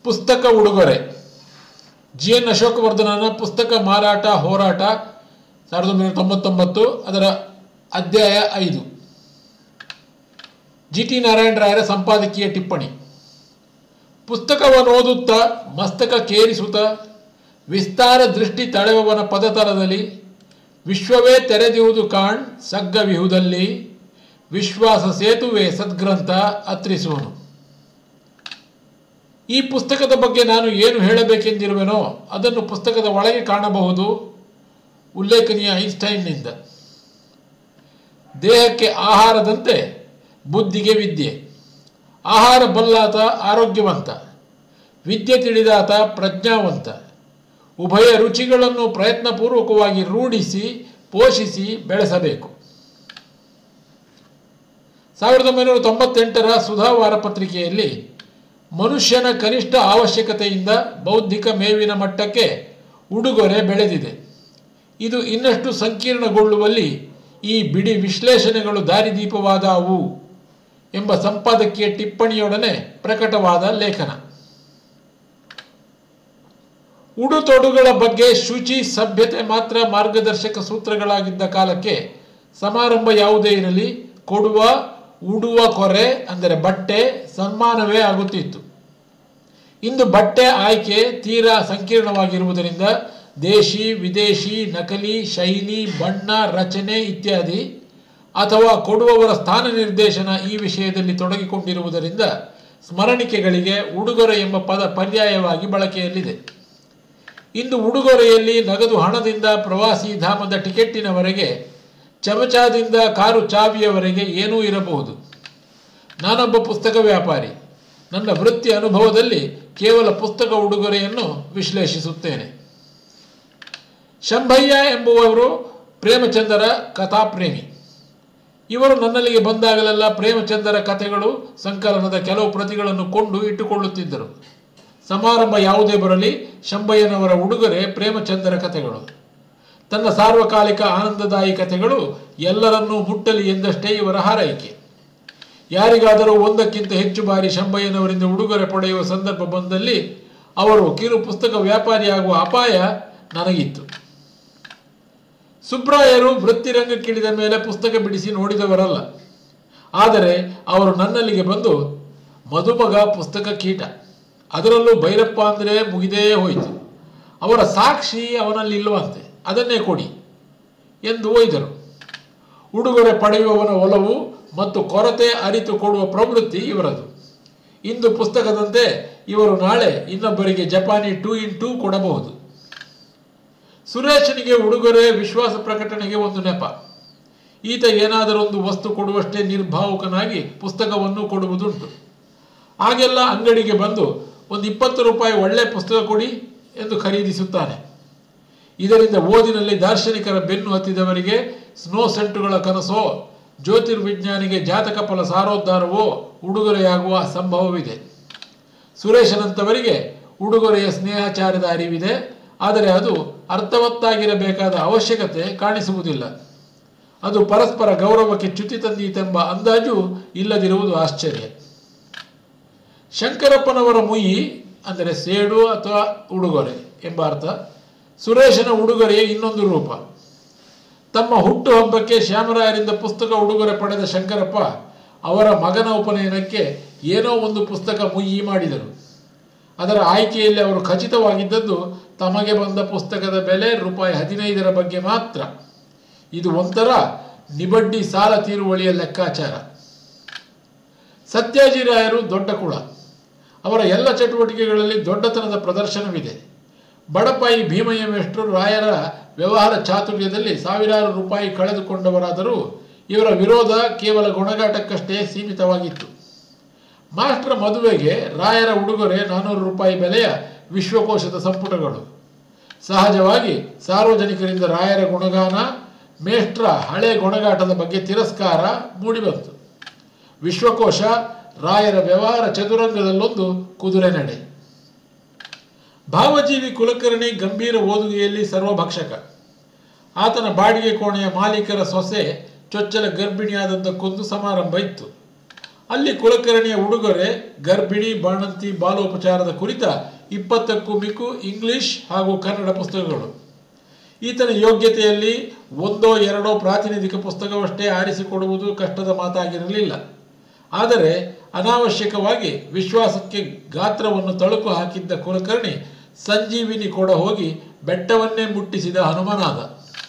ಪುಸ್ತಕ ಉಡುಗೊರೆ G N ಅಶೋಕವರ್ಧನನ ಪುಸ್ತಕ ಮಾರಾಟ ಹೋರಾಟ ಸಾವಿರದ ಒಂಬೈನೂರ ತೊಂಬತ್ತೊಂಬತ್ತು ಅದರ ಅಧ್ಯಾಯ ಐದು ಜಿ ಟಿ ನಾರಾಯಣ ರಾಯರ ಸಂಪಾದಕೀಯ ಟಿಪ್ಪಣಿ ಪುಸ್ತಕವನ್ನು ಓದುತ್ತಾ ಮಸ್ತಕ ಕೇರಿಸುತ್ತ ವಿಸ್ತಾರ ದೃಷ್ಟಿ ತಳೆಯುವವನ ಪದತಲದಲ್ಲಿ ವಿಶ್ವವೇ ತೆರೆದಿರುವುದು ಕಾಣ್ ಸಗ್ಗವಿಹುದಲ್ಲಿ ವಿಶ್ವಾಸ ಸೇತುವೆ ಸದ್ಗ್ರಂಥ ಅತ್ರಿಸುವನು ಈ ಪುಸ್ತಕದ ಬಗ್ಗೆ ನಾನು ಏನು ಹೇಳಬೇಕೆಂದಿರುವೆನೋ ಅದನ್ನು ಪುಸ್ತಕದ ಒಳಗೆ ಕಾಣಬಹುದು ಉಲ್ಲೇಖನೀಯ ಐನ್ಸ್ಟೈನ್ನಿಂದ ದೇಹಕ್ಕೆ ಆಹಾರದಂತೆ ಬುದ್ಧಿಗೆ ವಿದ್ಯೆ ಆಹಾರ ಬಲ್ಲಾತ ಆರೋಗ್ಯವಂತ ವಿದ್ಯೆ ತಿಳಿದಾತ ಪ್ರಜ್ಞಾವಂತ ಉಭಯ ರುಚಿಗಳನ್ನು ಪ್ರಯತ್ನಪೂರ್ವಕವಾಗಿ ರೂಢಿಸಿ ಪೋಷಿಸಿ ಬೆಳೆಸಬೇಕು ಸಾವಿರದ ಒಂಬೈನೂರ ತೊಂಬತ್ತೆಂಟರ ಸುಧಾ ವಾರಪತ್ರಿಕೆಯಲ್ಲಿ ಮನುಷ್ಯನ ಕನಿಷ್ಠ ಅವಶ್ಯಕತೆಯಿಂದ ಬೌದ್ಧಿಕ ಮೇವಿನ ಮಟ್ಟಕ್ಕೆ ಉಡುಗೊರೆ ಬೆಳೆದಿದೆ ಇದು ಇನ್ನಷ್ಟು ಸಂಕೀರ್ಣಗೊಳ್ಳುವಲ್ಲಿ ಈ ಬಿಡಿ ವಿಶ್ಲೇಷಣೆಗಳು ದಾರಿದೀಪವಾದವು ಎಂಬ ಸಂಪಾದಕೀಯ ಟಿಪ್ಪಣಿಯೊಡನೆ ಪ್ರಕಟವಾದ ಲೇಖನ ಉಡುತೊಡುಗಳ ಬಗ್ಗೆ ಶುಚಿ ಸಭ್ಯತೆ ಮಾತ್ರ ಮಾರ್ಗದರ್ಶಕ ಸೂತ್ರಗಳಾಗಿದ್ದ ಕಾಲಕ್ಕೆ ಸಮಾರಂಭ ಯಾವುದೇ ಇರಲಿ ಕೊಡುವ ಉಡುವ ಕೊರೆ ಅಂದರೆ ಬಟ್ಟೆ ಸನ್ಮಾನವೇ ಆಗುತ್ತಿತ್ತು ಇಂದು ಬಟ್ಟೆ ಆಯ್ಕೆ ತೀರಾ ಸಂಕೀರ್ಣವಾಗಿರುವುದರಿಂದ ದೇಶಿ ವಿದೇಶಿ ನಕಲಿ ಶೈಲಿ ಬಣ್ಣ ರಚನೆ ಇತ್ಯಾದಿ ಅಥವಾ ಕೊಡುವವರ ಸ್ಥಾನ ನಿರ್ದೇಶನ ಈ ವಿಷಯದಲ್ಲಿ ತೊಡಗಿಕೊಂಡಿರುವುದರಿಂದ ಸ್ಮರಣಿಕೆಗಳಿಗೆ ಉಡುಗೊರೆ ಎಂಬ ಪದ ಪರ್ಯಾಯವಾಗಿ ಬಳಕೆಯಲ್ಲಿದೆ ಇಂದು ಉಡುಗೊರೆಯಲ್ಲಿ ನಗದು ಹಣದಿಂದ ಪ್ರವಾಸಿ ಧಾಮದ ಟಿಕೆಟ್ಟಿನವರೆಗೆ ಚಮಚಾದಿಂದ ಕಾರು ಚಾವಿಯವರೆಗೆ ಏನೂ ಇರಬಹುದು ನಾನೊಬ್ಬ ಪುಸ್ತಕ ವ್ಯಾಪಾರಿ ನನ್ನ ವೃತ್ತಿ ಅನುಭವದಲ್ಲಿ ಕೇವಲ ಪುಸ್ತಕ ಉಡುಗೊರೆಯನ್ನು ವಿಶ್ಲೇಷಿಸುತ್ತೇನೆ ಶಂಭಯ್ಯ ಎಂಬುವವರು ಪ್ರೇಮಚಂದರ ಕಥಾಪ್ರೇಮಿ ಇವರು ನನ್ನಲ್ಲಿಗೆ ಬಂದಾಗಲೆಲ್ಲ ಪ್ರೇಮಚಂದರ ಕಥೆಗಳು ಸಂಕಲನದ ಕೆಲವು ಪ್ರತಿಗಳನ್ನು ಕೊಂಡು ಇಟ್ಟುಕೊಳ್ಳುತ್ತಿದ್ದರು ಸಮಾರಂಭ ಯಾವುದೇ ಬರಲಿ ಶಂಭಯ್ಯನವರ ಉಡುಗೊರೆ ಪ್ರೇಮಚಂದರ ಕಥೆಗಳು ತನ್ನ ಸಾರ್ವಕಾಲಿಕ ಆನಂದದಾಯಿ ಕಥೆಗಳು ಎಲ್ಲರನ್ನೂ ಮುಟ್ಟಲಿ ಎಂದಷ್ಟೇ ಇವರ ಹಾರೈಕೆ ಯಾರಿಗಾದರೂ ಒಂದಕ್ಕಿಂತ ಹೆಚ್ಚು ಬಾರಿ ಶಂಭಯ್ಯನವರಿಂದ ಉಡುಗೊರೆ ಪಡೆಯುವ ಸಂದರ್ಭ ಬಂದಲ್ಲಿ ಅವರು ಕಿರು ಪುಸ್ತಕ ವ್ಯಾಪಾರಿಯಾಗುವ ಅಪಾಯ ನನಗಿತ್ತು ಸುಬ್ರಾಯರು ವೃತ್ತಿರಂಗಕ್ಕಿಳಿದ ಮೇಲೆ ಪುಸ್ತಕ ಬಿಡಿಸಿ ನೋಡಿದವರಲ್ಲ ಆದರೆ ಅವರು ನನ್ನಲ್ಲಿಗೆ ಬಂದು ಮದುಮಗ ಪುಸ್ತಕ ಕೀಟ ಅದರಲ್ಲೂ ಭೈರಪ್ಪ ಅಂದರೆ ಮುಗಿದೇ ಹೋಯಿತು ಅವರ ಸಾಕ್ಷಿ ಅವನಲ್ಲಿ ಇಲ್ಲವಂತೆ ಅದನ್ನೇ ಕೊಡಿ ಎಂದು ಒಯ್ದರು ಉಡುಗೊರೆ ಪಡೆಯುವವನ ಒಲವು ಮತ್ತು ಕೊರತೆ ಅರಿತು ಕೊಡುವ ಪ್ರವೃತ್ತಿ ಇವರದು ಇಂದು ಪುಸ್ತಕದಂತೆ ಇವರು ನಾಳೆ ಇನ್ನೊಬ್ಬರಿಗೆ ಜಪಾನಿ ಟೂ ಇನ್ ಟೂ ಕೊಡಬಹುದು ಸುರೇಶನಿಗೆ ಉಡುಗೊರೆ ವಿಶ್ವಾಸ ಪ್ರಕಟಣೆಗೆ ಒಂದು ನೆಪ ಈತ ಏನಾದರೊಂದು ವಸ್ತು ಕೊಡುವಷ್ಟೇ ನಿರ್ಭಾವುಕನಾಗಿ ಪುಸ್ತಕವನ್ನು ಕೊಡುವುದುಂಟು ಆಗೆಲ್ಲ ಅಂಗಡಿಗೆ ಬಂದು ಒಂದು ಇಪ್ಪತ್ತು ರೂಪಾಯಿ ಒಳ್ಳೆ ಪುಸ್ತಕ ಕೊಡಿ ಎಂದು ಖರೀದಿಸುತ್ತಾನೆ ಇದರಿಂದ ಓದಿನಲ್ಲಿ ದಾರ್ಶನಿಕರ ಬೆನ್ನು ಹತ್ತಿದವರಿಗೆ ಸ್ನೋ ಸೆಂಟುಗಳ ಕನಸೋ ಜ್ಯೋತಿರ್ವಿಜ್ಞಾನಿಗೆ ಜಾತಕ ಫಲ ಸಾರೋದ್ಧಾರವೋ ಉಡುಗೊರೆಯಾಗುವ ಸಂಭವವಿದೆ ಸುರೇಶನಂತವರಿಗೆ ಉಡುಗೊರೆಯ ಸ್ನೇಹಾಚಾರದ ಅರಿವಿದೆ ಆದರೆ ಅದು ಅರ್ಥವತ್ತಾಗಿರಬೇಕಾದ ಅವಶ್ಯಕತೆ ಕಾಣಿಸುವುದಿಲ್ಲ ಅದು ಪರಸ್ಪರ ಗೌರವಕ್ಕೆ ಚ್ಯುತಿ ತಂದೀತೆಂಬ ಅಂದಾಜು ಇಲ್ಲದಿರುವುದು ಆಶ್ಚರ್ಯ ಶಂಕರಪ್ಪನವರ ಮುಯಿ ಅಂದರೆ ಸೇಡು ಅಥವಾ ಉಡುಗೊರೆ ಎಂಬ ಅರ್ಥ ಸುರೇಶನ ಉಡುಗೊರೆಯ ಇನ್ನೊಂದು ರೂಪ ತಮ್ಮ ಹುಟ್ಟುಹಬ್ಬಕ್ಕೆ ಶ್ಯಾಮರಾಯರಿಂದ ಪುಸ್ತಕ ಉಡುಗೊರೆ ಪಡೆದ ಶಂಕರಪ್ಪ ಅವರ ಮಗನ ಉಪನಯನಕ್ಕೆ ಏನೋ ಒಂದು ಪುಸ್ತಕ ಮುಯ್ಯಿ ಮಾಡಿದರು ಅದರ ಆಯ್ಕೆಯಲ್ಲಿ ಅವರು ಖಚಿತವಾಗಿದ್ದದ್ದು ತಮಗೆ ಬಂದ ಪುಸ್ತಕದ ಬೆಲೆ ರೂಪಾಯಿ ಹದಿನೈದರ ಬಗ್ಗೆ ಮಾತ್ರ ಇದು ಒಂಥರ ನಿಬಡ್ಡಿ ಸಾಲ ತೀರುವಳಿಯ ಲೆಕ್ಕಾಚಾರ ಸತ್ಯಾಜಿರಾಯರು ದೊಡ್ಡ ಕುಳ ಅವರ ಎಲ್ಲ ಚಟುವಟಿಕೆಗಳಲ್ಲಿ ದೊಡ್ಡತನದ ಪ್ರದರ್ಶನವಿದೆ ಬಡಪಾಯಿ ಭೀಮಯ್ಯ ಮೇಷ್ಟ್ರು ರಾಯರ ವ್ಯವಹಾರ ಚಾತುರ್ಯದಲ್ಲಿ ಸಾವಿರಾರು ರೂಪಾಯಿ ಕಳೆದುಕೊಂಡವರಾದರೂ ಇವರ ವಿರೋಧ ಕೇವಲ ಗುಣಗಾಟಕ್ಕಷ್ಟೇ ಸೀಮಿತವಾಗಿತ್ತು ಮಾಸ್ಟರ್ ಮದುವೆಗೆ ರಾಯರ ಉಡುಗೊರೆ ನಾನ್ನೂರು ರೂಪಾಯಿ ಬೆಲೆಯ ವಿಶ್ವಕೋಶದ ಸಂಪುಟಗಳು ಸಹಜವಾಗಿ ಸಾರ್ವಜನಿಕರಿಂದ ರಾಯರ ಗುಣಗಾನ ಮೇಷ್ಟ್ರ ಹಳೆ ಗುಣಗಾಟದ ಬಗ್ಗೆ ತಿರಸ್ಕಾರ ಮೂಡಿಬಂತು ವಿಶ್ವಕೋಶ ರಾಯರ ವ್ಯವಹಾರ ಚದುರಂಗದಲ್ಲೊಂದು ಕುದುರೆ ನಡೆ ಭಾವಜೀವಿ ಕುಲಕರ್ಣಿ ಗಂಭೀರ ಓದುಗೆಯಲ್ಲಿ ಸರ್ವಭಕ್ಷಕ ಆತನ ಬಾಡಿಗೆ ಕೋಣೆಯ ಮಾಲೀಕರ ಸೊಸೆ ಚೊಚ್ಚಲ ಗರ್ಭಿಣಿಯಾದದ್ದಕ್ಕೊಂದು ಸಮಾರಂಭ ಇತ್ತು ಅಲ್ಲಿ ಕುಲಕರ್ಣಿಯ ಉಡುಗೊರೆ ಗರ್ಭಿಣಿ ಬಾಣಂತಿ ಬಾಲೋಪಚಾರದ ಕುರಿತ ಇಪ್ಪತ್ತಕ್ಕೂ ಮಿಕ್ಕು ಇಂಗ್ಲಿಷ್ ಹಾಗೂ ಕನ್ನಡ ಪುಸ್ತಕಗಳು ಈತನ ಯೋಗ್ಯತೆಯಲ್ಲಿ ಒಂದೋ ಎರಡೋ ಪ್ರಾತಿನಿಧಿಕ ಪುಸ್ತಕವಷ್ಟೇ ಆರಿಸಿಕೊಡುವುದು ಕಷ್ಟದ ಮಾತಾಗಿರಲಿಲ್ಲ ಆದರೆ ಅನಾವಶ್ಯಕವಾಗಿ ವಿಶ್ವಾಸಕ್ಕೆ ಗಾತ್ರವನ್ನು ತಳುಕು ಹಾಕಿದ್ದ ಕುಲಕರ್ಣಿ ಸಂಜೀವಿನಿ ಕೊಡ ಹೋಗಿ ಬೆಟ್ಟವನ್ನೇ ಮುಟ್ಟಿಸಿದ ಹನುಮನಾದ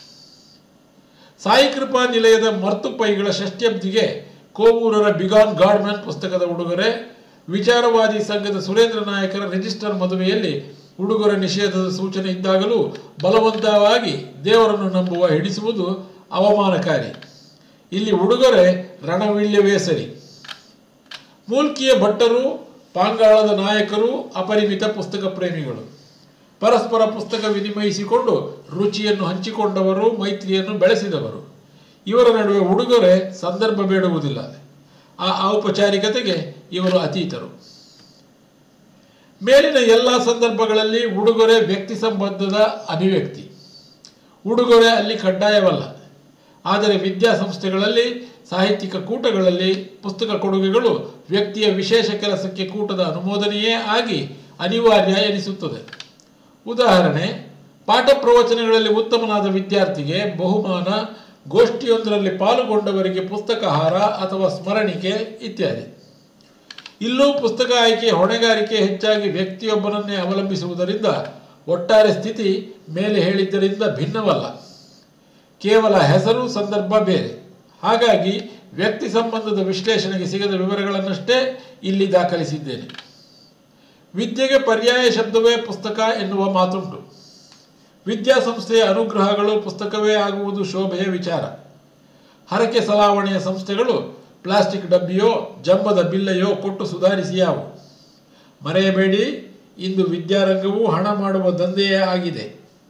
ಸಾಯಿ ಕೃಪಾ ನಿಲಯದ ಮರ್ತುಪೈಗಳ ಷಷ್ಠ್ಯಬ್ದಿಗೆ ಕೋವೂರರ ಬಿಗಾನ್ ಗಾಡ್ಮ್ಯಾನ್ ಪುಸ್ತಕದ ಉಡುಗೊರೆ ವಿಚಾರವಾದಿ ಸಂಘದ ಸುರೇಂದ್ರ ನಾಯಕರ ರಿಜಿಸ್ಟರ್ ಮದುವೆಯಲ್ಲಿ ಉಡುಗೊರೆ ನಿಷೇಧದ ಸೂಚನೆ ಇದ್ದಾಗಲೂ ಬಲವಂತವಾಗಿ ದೇವರನ್ನು ನಂಬುವ ಹಿಡಿಸುವುದು ಅವಮಾನಕಾರಿ ಇಲ್ಲಿ ಉಡುಗೊರೆ ರಣವೀಳ್ಯವೇ ಸರಿ ಮೂಲ್ಕಿಯ ಭಟ್ಟರು ಪಾಂಗಾಳದ ನಾಯಕರು ಅಪರಿಮಿತ ಪುಸ್ತಕ ಪ್ರೇಮಿಗಳು ಪರಸ್ಪರ ಪುಸ್ತಕ ವಿನಿಮಯಿಸಿಕೊಂಡು ರುಚಿಯನ್ನು ಹಂಚಿಕೊಂಡವರು ಮೈತ್ರಿಯನ್ನು ಬೆಳೆಸಿದವರು ಇವರ ನಡುವೆ ಉಡುಗೊರೆ ಸಂದರ್ಭ ಬೇಡುವುದಿಲ್ಲ ಆ ಔಪಚಾರಿಕತೆಗೆ ಇವರು ಅತೀತರು ಮೇಲಿನ ಎಲ್ಲ ಸಂದರ್ಭಗಳಲ್ಲಿ ಉಡುಗೊರೆ ವ್ಯಕ್ತಿ ಸಂಬಂಧದ ಅಭಿವ್ಯಕ್ತಿ ಉಡುಗೊರೆ ಅಲ್ಲಿ ಕಡ್ಡಾಯವಲ್ಲ ಆದರೆ ವಿದ್ಯಾಸಂಸ್ಥೆಗಳಲ್ಲಿ ಸಾಹಿತ್ಯಿಕ ಕೂಟಗಳಲ್ಲಿ ಪುಸ್ತಕ ಕೊಡುಗೆಗಳು ವ್ಯಕ್ತಿಯ ವಿಶೇಷ ಕೆಲಸಕ್ಕೆ ಕೂಟದ ಅನುಮೋದನೆಯೇ ಆಗಿ ಅನಿವಾರ್ಯ ಎನಿಸುತ್ತದೆ ಉದಾಹರಣೆ ಪಾಠ ಪ್ರವಚನಗಳಲ್ಲಿ ಉತ್ತಮನಾದ ವಿದ್ಯಾರ್ಥಿಗೆ ಬಹುಮಾನ ಗೋಷ್ಠಿಯೊಂದರಲ್ಲಿ ಪಾಲುಗೊಂಡವರಿಗೆ ಪುಸ್ತಕಹಾರ ಅಥವಾ ಸ್ಮರಣಿಕೆ ಇತ್ಯಾದಿ ಇಲ್ಲೂ ಪುಸ್ತಕ ಆಯ್ಕೆಯ ಹೊಣೆಗಾರಿಕೆ ಹೆಚ್ಚಾಗಿ ವ್ಯಕ್ತಿಯೊಬ್ಬನನ್ನೇ ಅವಲಂಬಿಸುವುದರಿಂದ ಒಟ್ಟಾರೆ ಸ್ಥಿತಿ ಮೇಲೆ ಹೇಳಿದ್ದರಿಂದ ಭಿನ್ನವಲ್ಲ ಕೇವಲ ಹೆಸರು ಸಂದರ್ಭ ಬೇರೆ ಹಾಗಾಗಿ ವ್ಯಕ್ತಿ ಸಂಬಂಧದ ವಿಶ್ಲೇಷಣೆಗೆ ಸಿಗದ ವಿವರಗಳನ್ನಷ್ಟೇ ಇಲ್ಲಿ ದಾಖಲಿಸಿದ್ದೇನೆ ವಿದ್ಯೆಗೆ ಪರ್ಯಾಯ ಶಬ್ದವೇ ಪುಸ್ತಕ ಎನ್ನುವ ಮಾತುಂಟು ವಿದ್ಯಾಸಂಸ್ಥೆಯ ಅನುಗ್ರಹಗಳು ಪುಸ್ತಕವೇ ಆಗುವುದು ಶೋಭೆಯ ವಿಚಾರ ಹರಕೆ ಸಲಾವಣೆಯ ಸಂಸ್ಥೆಗಳು ಪ್ಲಾಸ್ಟಿಕ್ ಡಬ್ಬಿಯೋ ಜಂಬದ ಬಿಲ್ಲೆಯೋ ಕೊಟ್ಟು ಸುಧಾರಿಸಿಯಾವು ಮರೆಯಬೇಡಿ ಇಂದು ವಿದ್ಯಾರಂಗವು ಹಣ ಮಾಡುವ ದಂಧೆಯೇ ಆಗಿದೆ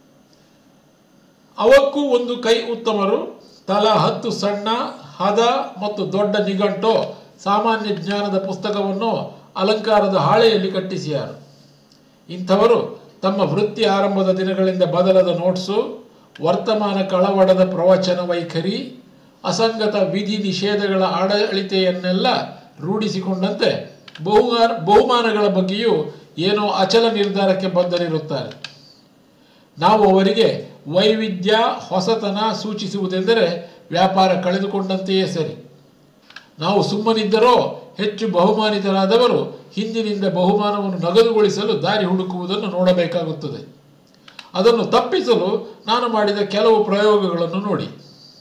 ಅವಕ್ಕೂ ಒಂದು ಕೈ ಉತ್ತಮರು ತಲಾ ಹತ್ತು ಸಣ್ಣ ಹದ ಮತ್ತು ದೊಡ್ಡ ನಿಘಂಟೋ ಸಾಮಾನ್ಯ ಜ್ಞಾನದ ಪುಸ್ತಕವನ್ನು ಅಲಂಕಾರದ ಹಾಳೆಯಲ್ಲಿ ಕಟ್ಟಿಸಿಯಾರು ಇಂಥವರು ತಮ್ಮ ವೃತ್ತಿ ಆರಂಭದ ದಿನಗಳಿಂದ ಬದಲದ ನೋಟ್ಸು ವರ್ತಮಾನ ಕಳವಡದ ಪ್ರವಚನ ವೈಖರಿ ಅಸಂಗತ ವಿಧಿ ನಿಷೇಧಗಳ ಆಡಳಿತೆಯನ್ನೆಲ್ಲ ರೂಢಿಸಿಕೊಂಡಂತೆ ಬಹುಮಾನ ಬಹುಮಾನಗಳ ಬಗ್ಗೆಯೂ ಏನೋ ಅಚಲ ನಿರ್ಧಾರಕ್ಕೆ ಬದ್ಧರಿರುತ್ತಾರೆ ನಾವು ಅವರಿಗೆ ವೈವಿಧ್ಯ ಹೊಸತನ ಸೂಚಿಸುವುದೆಂದರೆ ವ್ಯಾಪಾರ ಕಳೆದುಕೊಂಡಂತೆಯೇ ಸರಿ ನಾವು ಸುಮ್ಮನಿದ್ದರೋ ಹೆಚ್ಚು ಬಹುಮಾನಿತರಾದವರು ಹಿಂದಿನಿಂದ ಬಹುಮಾನವನ್ನು ನಗದುಗೊಳಿಸಲು ದಾರಿ ಹುಡುಕುವುದನ್ನು ನೋಡಬೇಕಾಗುತ್ತದೆ ಅದನ್ನು ತಪ್ಪಿಸಲು ನಾನು ಮಾಡಿದ ಕೆಲವು ಪ್ರಯೋಗಗಳನ್ನು ನೋಡಿ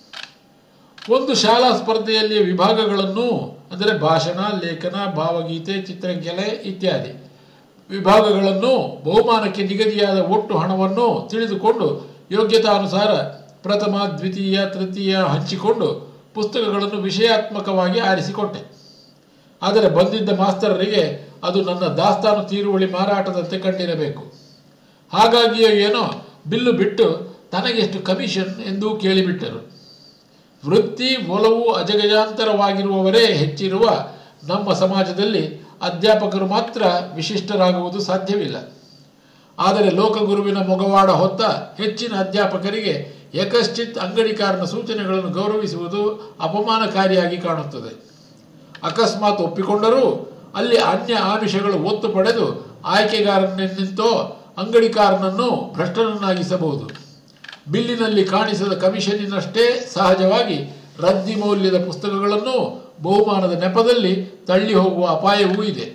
ಒಂದು ಶಾಲಾ ಸ್ಪರ್ಧೆಯಲ್ಲಿ ವಿಭಾಗಗಳನ್ನು ಅಂದರೆ ಭಾಷಣ ಲೇಖನ ಭಾವಗೀತೆ ಚಿತ್ರಕಲೆ ಇತ್ಯಾದಿ ವಿಭಾಗಗಳನ್ನು ಬಹುಮಾನಕ್ಕೆ ನಿಗದಿಯಾದ ಒಟ್ಟು ಹಣವನ್ನು ತಿಳಿದುಕೊಂಡು ಯೋಗ್ಯತಾನುಸಾರ ಪ್ರಥಮ ದ್ವಿತೀಯ ತೃತೀಯ ಹಂಚಿಕೊಂಡು ಪುಸ್ತಕಗಳನ್ನು ವಿಷಯಾತ್ಮಕವಾಗಿ ಆರಿಸಿಕೊಟ್ಟೆ ಆದರೆ ಬಂದಿದ್ದ ಮಾಸ್ತರರಿಗೆ ಅದು ನನ್ನ ದಾಸ್ತಾನು ತೀರುವಳಿ ಮಾರಾಟದಂತೆ ಕಂಡಿರಬೇಕು ಹಾಗಾಗಿಯೋ ಏನೋ ಬಿಲ್ಲು ಬಿಟ್ಟು ತನಗೆಷ್ಟು ಕಮಿಷನ್ ಎಂದು ಕೇಳಿಬಿಟ್ಟರು ವೃತ್ತಿ ಒಲವು ಅಜಗಜಾಂತರವಾಗಿರುವವರೇ ಹೆಚ್ಚಿರುವ ನಮ್ಮ ಸಮಾಜದಲ್ಲಿ ಅಧ್ಯಾಪಕರು ಮಾತ್ರ ವಿಶಿಷ್ಟರಾಗುವುದು ಸಾಧ್ಯವಿಲ್ಲ ಆದರೆ ಲೋಕಗುರುವಿನ ಮೊಗವಾಡ ಹೊತ್ತ ಹೆಚ್ಚಿನ ಅಧ್ಯಾಪಕರಿಗೆ ಯಕಶ್ಚಿತ್ ಅಂಗಡಿಕಾರನ ಸೂಚನೆಗಳನ್ನು ಗೌರವಿಸುವುದು ಅಪಮಾನಕಾರಿಯಾಗಿ ಕಾಣುತ್ತದೆ ಅಕಸ್ಮಾತ್ ಒಪ್ಪಿಕೊಂಡರೂ ಅಲ್ಲಿ ಅನ್ಯ ಆಮಿಷಗಳು ಒತ್ತು ಪಡೆದು ಆಯ್ಕೆಗಾರನೆನ್ನಿಂತೋ ಅಂಗಡಿಕಾರನನ್ನು ಭ್ರಷ್ಟನನ್ನಾಗಿಸಬಹುದು ಬಿಲ್ಲಿನಲ್ಲಿ ಕಾಣಿಸದ ಕಮಿಷನ್ನಿನಷ್ಟೇ ಸಹಜವಾಗಿ ರದ್ದಿ ಮೌಲ್ಯದ ಪುಸ್ತಕಗಳನ್ನು ಬಹುಮಾನದ ನೆಪದಲ್ಲಿ ತಳ್ಳಿ ಹೋಗುವ ಅಪಾಯವೂ ಇದೆ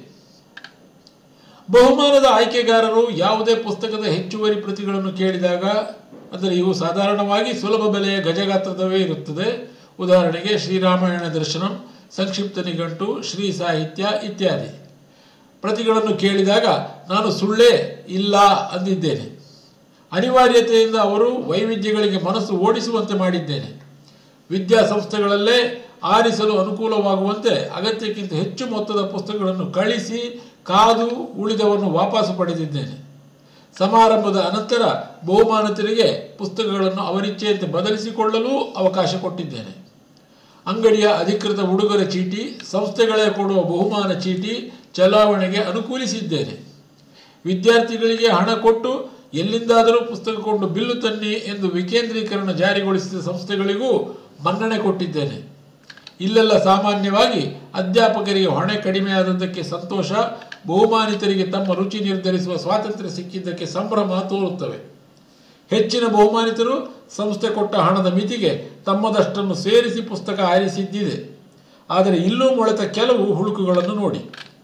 ಬಹುಮಾನದ ಆಯ್ಕೆಗಾರರು ಯಾವುದೇ ಪುಸ್ತಕದ ಹೆಚ್ಚುವರಿ ಪ್ರತಿಗಳನ್ನು ಕೇಳಿದಾಗ ಅಂದರೆ ಇವು ಸಾಧಾರಣವಾಗಿ ಸುಲಭ ಬೆಲೆಯ ಗಜಗಾತ್ರದವೇ ಇರುತ್ತದೆ ಉದಾಹರಣೆಗೆ ಶ್ರೀರಾಮಾಯಣ ದರ್ಶನಂ ಸಂಕ್ಷಿಪ್ತ ನಿಘಂಟು ಶ್ರೀ ಸಾಹಿತ್ಯ ಇತ್ಯಾದಿ ಪ್ರತಿಗಳನ್ನು ಕೇಳಿದಾಗ ನಾನು ಸುಳ್ಳೇ ಇಲ್ಲ ಅಂದಿದ್ದೇನೆ ಅನಿವಾರ್ಯತೆಯಿಂದ ಅವರು ವೈವಿಧ್ಯಗಳಿಗೆ ಮನಸ್ಸು ಓಡಿಸುವಂತೆ ಮಾಡಿದ್ದೇನೆ ವಿದ್ಯಾಸಂಸ್ಥೆಗಳಲ್ಲೇ ಆರಿಸಲು ಅನುಕೂಲವಾಗುವಂತೆ ಅಗತ್ಯಕ್ಕಿಂತ ಹೆಚ್ಚು ಮೊತ್ತದ ಪುಸ್ತಕಗಳನ್ನು ಕಳಿಸಿ ಕಾದು ಉಳಿದವನ್ನು ವಾಪಸು ಪಡೆದಿದ್ದೇನೆ ಸಮಾರಂಭದ ಅನಂತರ ಬಹುಮಾನಿತರಿಗೆ ಪುಸ್ತಕಗಳನ್ನು ಅವರಿಚ್ಛೆಯಂತೆ ಬದಲಿಸಿಕೊಳ್ಳಲು ಅವಕಾಶ ಕೊಟ್ಟಿದ್ದೇನೆ ಅಂಗಡಿಯ ಅಧಿಕೃತ ಉಡುಗೊರೆ ಚೀಟಿ ಸಂಸ್ಥೆಗಳೇ ಕೊಡುವ ಬಹುಮಾನ ಚೀಟಿ ಚಲಾವಣೆಗೆ ಅನುಕೂಲಿಸಿದ್ದೇನೆ ವಿದ್ಯಾರ್ಥಿಗಳಿಗೆ ಹಣ ಕೊಟ್ಟು ಎಲ್ಲಿಂದಾದರೂ ಪುಸ್ತಕ ಕೊಂಡು ಬಿಲ್ಲು ತನ್ನಿ ಎಂದು ವಿಕೇಂದ್ರೀಕರಣ ಜಾರಿಗೊಳಿಸಿದ ಸಂಸ್ಥೆಗಳಿಗೂ ಮನ್ನಣೆ ಕೊಟ್ಟಿದ್ದೇನೆ ಇಲ್ಲೆಲ್ಲ ಸಾಮಾನ್ಯವಾಗಿ ಅಧ್ಯಾಪಕರಿಗೆ ಹೊಣೆ ಕಡಿಮೆಯಾದದ್ದಕ್ಕೆ ಸಂತೋಷ ಬಹುಮಾನಿತರಿಗೆ ತಮ್ಮ ರುಚಿ ನಿರ್ಧರಿಸುವ ಸ್ವಾತಂತ್ರ್ಯ ಸಿಕ್ಕಿದ್ದಕ್ಕೆ ಸಂಭ್ರಮ ತೋರುತ್ತವೆ ಹೆಚ್ಚಿನ ಬಹುಮಾನಿತರು ಸಂಸ್ಥೆ ಕೊಟ್ಟ ಹಣದ ಮಿತಿಗೆ ತಮ್ಮದಷ್ಟನ್ನು ಸೇರಿಸಿ ಪುಸ್ತಕ ಆರಿಸಿದ್ದಿದೆ ಆದರೆ ಇಲ್ಲೂ ಮೊಳೆತ ಕೆಲವು ಹುಳುಕುಗಳನ್ನು ನೋಡಿ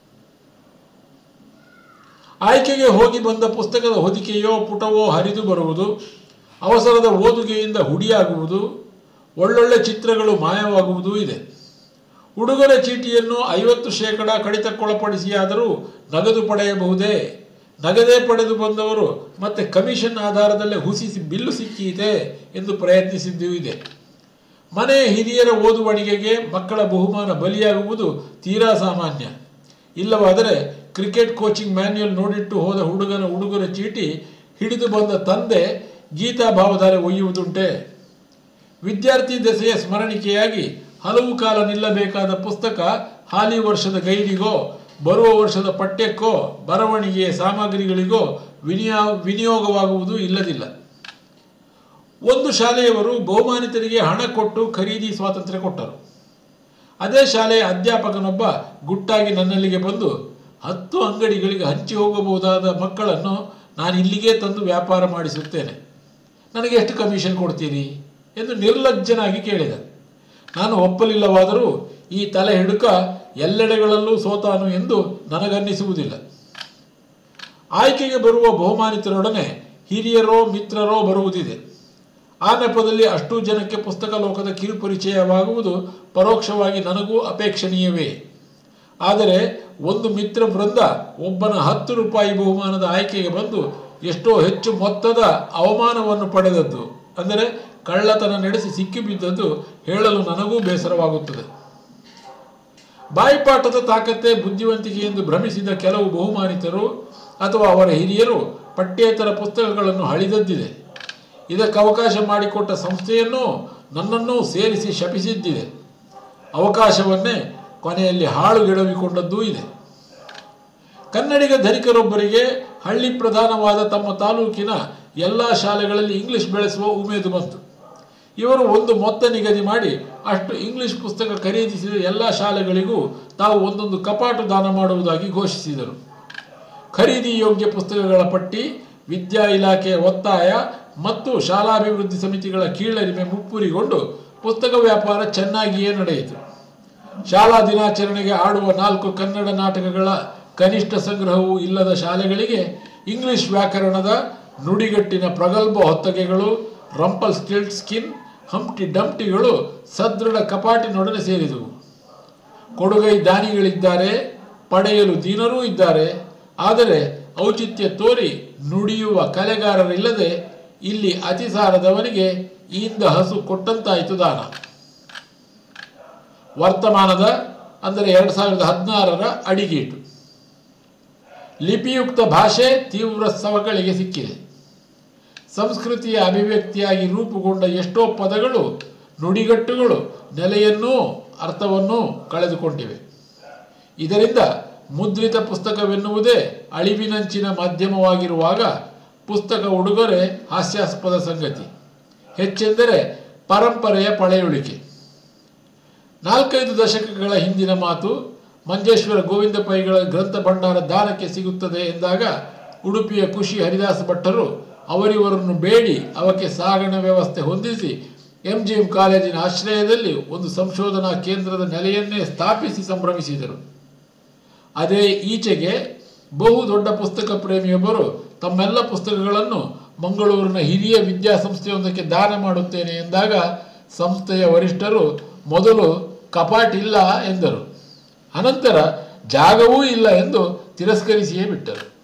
ಆಯ್ಕೆಗೆ ಹೋಗಿ ಬಂದ ಪುಸ್ತಕದ ಹೊದಿಕೆಯೋ ಪುಟವೋ ಹರಿದು ಬರುವುದು ಅವಸರದ ಓದುಗೆಯಿಂದ ಹುಡಿಯಾಗುವುದು ಒಳ್ಳೊಳ್ಳೆ ಚಿತ್ರಗಳು ಮಾಯವಾಗುವುದೂ ಇದೆ ಉಡುಗೊರೆ ಚೀಟಿಯನ್ನು ಐವತ್ತು ಶೇಕಡ ಕಡಿತಕ್ಕೊಳಪಡಿಸಿಯಾದರೂ ನಗದು ಪಡೆಯಬಹುದೇ ನಗದೇ ಪಡೆದು ಬಂದವರು ಮತ್ತೆ ಕಮಿಷನ್ ಆಧಾರದಲ್ಲೇ ಹುಸಿಸಿ ಬಿಲ್ಲು ಸಿಕ್ಕೀತೆ ಎಂದು ಪ್ರಯತ್ನಿಸಿದ್ದೂ ಇದೆ ಮನೆಯ ಹಿರಿಯರ ಓದುವಣಿಗೆಗೆ ಮಕ್ಕಳ ಬಹುಮಾನ ಬಲಿಯಾಗುವುದು ತೀರಾ ಸಾಮಾನ್ಯ ಇಲ್ಲವಾದರೆ ಕ್ರಿಕೆಟ್ ಕೋಚಿಂಗ್ ಮ್ಯಾನ್ಯುಯಲ್ ನೋಡಿಟ್ಟು ಹೋದ ಹುಡುಗನ ಉಡುಗೊರೆ ಚೀಟಿ ಹಿಡಿದು ಬಂದ ತಂದೆ ಗೀತಾ ಭಾವಧಾರೆ ಒಯ್ಯುವುದುಂಟೆ ವಿದ್ಯಾರ್ಥಿ ದೆಸೆಯ ಸ್ಮರಣಿಕೆಯಾಗಿ ಹಲವು ಕಾಲ ನಿಲ್ಲಬೇಕಾದ ಪುಸ್ತಕ ಹಾಲಿ ವರ್ಷದ ಗೈಡಿಗೋ ಬರುವ ವರ್ಷದ ಪಠ್ಯಕ್ಕೋ ಬರವಣಿಗೆಯ ಸಾಮಗ್ರಿಗಳಿಗೋ ವಿನಿಯೋ ವಿನಿಯೋಗವಾಗುವುದು ಇಲ್ಲದಿಲ್ಲ ಒಂದು ಶಾಲೆಯವರು ಬಹುಮಾನಿತರಿಗೆ ಹಣ ಕೊಟ್ಟು ಖರೀದಿ ಸ್ವಾತಂತ್ರ್ಯ ಕೊಟ್ಟರು ಅದೇ ಶಾಲೆಯ ಅಧ್ಯಾಪಕನೊಬ್ಬ ಗುಟ್ಟಾಗಿ ನನ್ನಲ್ಲಿಗೆ ಬಂದು ಹತ್ತು ಅಂಗಡಿಗಳಿಗೆ ಹಂಚಿ ಹೋಗಬಹುದಾದ ಮಕ್ಕಳನ್ನು ನಾನು ಇಲ್ಲಿಗೆ ತಂದು ವ್ಯಾಪಾರ ಮಾಡಿಸುತ್ತೇನೆ ನನಗೆ ಎಷ್ಟು ಕಮಿಷನ್ ಕೊಡ್ತೀರಿ ಎಂದು ನಿರ್ಲಜ್ಜನಾಗಿ ಕೇಳಿದ ನಾನು ಒಪ್ಪಲಿಲ್ಲವಾದರೂ ಈ ತಲೆ ಹಿಡುಕ ಎಲ್ಲೆಡೆಗಳಲ್ಲೂ ಸೋತಾನು ಎಂದು ನನಗನ್ನಿಸುವುದಿಲ್ಲ ಆಯ್ಕೆಗೆ ಬರುವ ಬಹುಮಾನಿತರೊಡನೆ ಹಿರಿಯರೋ ಮಿತ್ರರೋ ಬರುವುದಿದೆ ಆ ನೆಪದಲ್ಲಿ ಅಷ್ಟೂ ಜನಕ್ಕೆ ಪುಸ್ತಕ ಲೋಕದ ಕಿರುಪರಿಚಯವಾಗುವುದು ಪರೋಕ್ಷವಾಗಿ ನನಗೂ ಅಪೇಕ್ಷಣೀಯವೇ ಆದರೆ ಒಂದು ಮಿತ್ರ ವೃಂದ ಒಬ್ಬನ ಹತ್ತು ರೂಪಾಯಿ ಬಹುಮಾನದ ಆಯ್ಕೆಗೆ ಬಂದು ಎಷ್ಟೋ ಹೆಚ್ಚು ಮೊತ್ತದ ಅವಮಾನವನ್ನು ಪಡೆದದ್ದು ಅಂದರೆ ಕಳ್ಳತನ ನಡೆಸಿ ಸಿಕ್ಕಿಬಿದ್ದದ್ದು ಹೇಳಲು ನನಗೂ ಬೇಸರವಾಗುತ್ತದೆ ಬಾಯಿಪಾಠದ ತಾಕತ್ತೆ ಬುದ್ಧಿವಂತಿಕೆ ಎಂದು ಭ್ರಮಿಸಿದ ಕೆಲವು ಬಹುಮಾನಿತರು ಅಥವಾ ಅವರ ಹಿರಿಯರು ಪಠ್ಯೇತರ ಪುಸ್ತಕಗಳನ್ನು ಹಳಿದದ್ದಿದೆ ಇದಕ್ಕೆ ಅವಕಾಶ ಮಾಡಿಕೊಟ್ಟ ಸಂಸ್ಥೆಯನ್ನೂ ನನ್ನನ್ನೂ ಸೇರಿಸಿ ಶಪಿಸಿದ್ದಿದೆ ಅವಕಾಶವನ್ನೇ ಕೊನೆಯಲ್ಲಿ ಹಾಳುಗೆಡವಿಕೊಂಡದ್ದೂ ಇದೆ ಕನ್ನಡಿಗ ಧನಿಕರೊಬ್ಬರಿಗೆ ಹಳ್ಳಿ ಪ್ರಧಾನವಾದ ತಮ್ಮ ತಾಲೂಕಿನ ಎಲ್ಲ ಶಾಲೆಗಳಲ್ಲಿ ಇಂಗ್ಲಿಷ್ ಬೆಳೆಸುವ ಉಮೇದು ಬಂತು ಇವರು ಒಂದು ಮೊತ್ತ ನಿಗದಿ ಮಾಡಿ ಅಷ್ಟು ಇಂಗ್ಲಿಷ್ ಪುಸ್ತಕ ಖರೀದಿಸಿದ ಎಲ್ಲ ಶಾಲೆಗಳಿಗೂ ತಾವು ಒಂದೊಂದು ಕಪಾಟು ದಾನ ಮಾಡುವುದಾಗಿ ಘೋಷಿಸಿದರು ಖರೀದಿ ಯೋಗ್ಯ ಪುಸ್ತಕಗಳ ಪಟ್ಟಿ ವಿದ್ಯಾ ಇಲಾಖೆಯ ಒತ್ತಾಯ ಮತ್ತು ಶಾಲಾಭಿವೃದ್ಧಿ ಸಮಿತಿಗಳ ಕೀಳರಿಮೆ ಮುಪ್ಪುರಿಗೊಂಡು ಪುಸ್ತಕ ವ್ಯಾಪಾರ ಚೆನ್ನಾಗಿಯೇ ನಡೆಯಿತು ಶಾಲಾ ದಿನಾಚರಣೆಗೆ ಆಡುವ ನಾಲ್ಕು ಕನ್ನಡ ನಾಟಕಗಳ ಕನಿಷ್ಠ ಸಂಗ್ರಹವೂ ಇಲ್ಲದ ಶಾಲೆಗಳಿಗೆ ಇಂಗ್ಲಿಷ್ ವ್ಯಾಕರಣದ ನುಡಿಗಟ್ಟಿನ ಪ್ರಗಲ್ಭ ಹೊತ್ತಗೆಗಳು ರಂಪಲ್ ಸ್ಟಿಲ್ಟ್ ಸ್ಕಿನ್ ಹಂಪ್ಟಿ ಡಂಪ್ಟಿಗಳು ಸದೃಢ ಕಪಾಟಿನೊಡನೆ ಸೇರಿದವು ಕೊಡುಗೈ ದಾನಿಗಳಿದ್ದಾರೆ ಪಡೆಯಲು ದೀನರೂ ಇದ್ದಾರೆ ಆದರೆ ಔಚಿತ್ಯ ತೋರಿ ನುಡಿಯುವ ಕಲೆಗಾರರಿಲ್ಲದೆ ಇಲ್ಲಿ ಅತಿಸಾರದವನಿಗೆ ಈಂದ ಹಸು ಕೊಟ್ಟಂತಾಯಿತು ದಾನ ವರ್ತಮಾನದ ಅಂದರೆ ಎರಡು ಸಾವಿರದ ಹದಿನಾರರ ಅಡಿಗೇಟು ಲಿಪಿಯುಕ್ತ ಭಾಷೆ ತೀವ್ರ ಸವಕಳಿಗೆ ಸಿಕ್ಕಿದೆ ಸಂಸ್ಕೃತಿಯ ಅಭಿವ್ಯಕ್ತಿಯಾಗಿ ರೂಪುಗೊಂಡ ಎಷ್ಟೋ ಪದಗಳು ನುಡಿಗಟ್ಟುಗಳು ನೆಲೆಯನ್ನೂ ಅರ್ಥವನ್ನೂ ಕಳೆದುಕೊಂಡಿವೆ ಇದರಿಂದ ಮುದ್ರಿತ ಪುಸ್ತಕವೆನ್ನುವುದೇ ಅಳಿವಿನಂಚಿನ ಮಾಧ್ಯಮವಾಗಿರುವಾಗ ಪುಸ್ತಕ ಉಡುಗೊರೆ ಹಾಸ್ಯಾಸ್ಪದ ಸಂಗತಿ ಹೆಚ್ಚೆಂದರೆ ಪರಂಪರೆಯ ಪಳೆಯುಳಿಕೆ ನಾಲ್ಕೈದು ದಶಕಗಳ ಹಿಂದಿನ ಮಾತು ಮಂಜೇಶ್ವರ ಗೋವಿಂದ ಪೈಗಳ ಗ್ರಂಥ ಭಂಡಾರ ದಾನಕ್ಕೆ ಸಿಗುತ್ತದೆ ಎಂದಾಗ ಉಡುಪಿಯ ಖುಷಿ ಹರಿದಾಸ ಭಟ್ಟರು ಅವರಿವರನ್ನು ಬೇಡಿ ಅವಕ್ಕೆ ಸಾಗಣೆ ವ್ಯವಸ್ಥೆ ಹೊಂದಿಸಿ ಎಂ ಜಿ ಎಂ ಕಾಲೇಜಿನ ಆಶ್ರಯದಲ್ಲಿ ಒಂದು ಸಂಶೋಧನಾ ಕೇಂದ್ರದ ನೆಲೆಯನ್ನೇ ಸ್ಥಾಪಿಸಿ ಸಂಭ್ರಮಿಸಿದರು ಅದೇ ಈಚೆಗೆ ಬಹು ದೊಡ್ಡ ಪುಸ್ತಕ ಪ್ರೇಮಿಯೊಬ್ಬರು ತಮ್ಮೆಲ್ಲ ಪುಸ್ತಕಗಳನ್ನು ಮಂಗಳೂರಿನ ಹಿರಿಯ ವಿದ್ಯಾಸಂಸ್ಥೆಯೊಂದಕ್ಕೆ ದಾನ ಮಾಡುತ್ತೇನೆ ಎಂದಾಗ ಸಂಸ್ಥೆಯ ವರಿಷ್ಠರು ಮೊದಲು ಕಪಾಟಿಲ್ಲ ಎಂದರು ಅನಂತರ ಜಾಗವೂ ಇಲ್ಲ ಎಂದು ತಿರಸ್ಕರಿಸಿಯೇ ಬಿಟ್ಟರು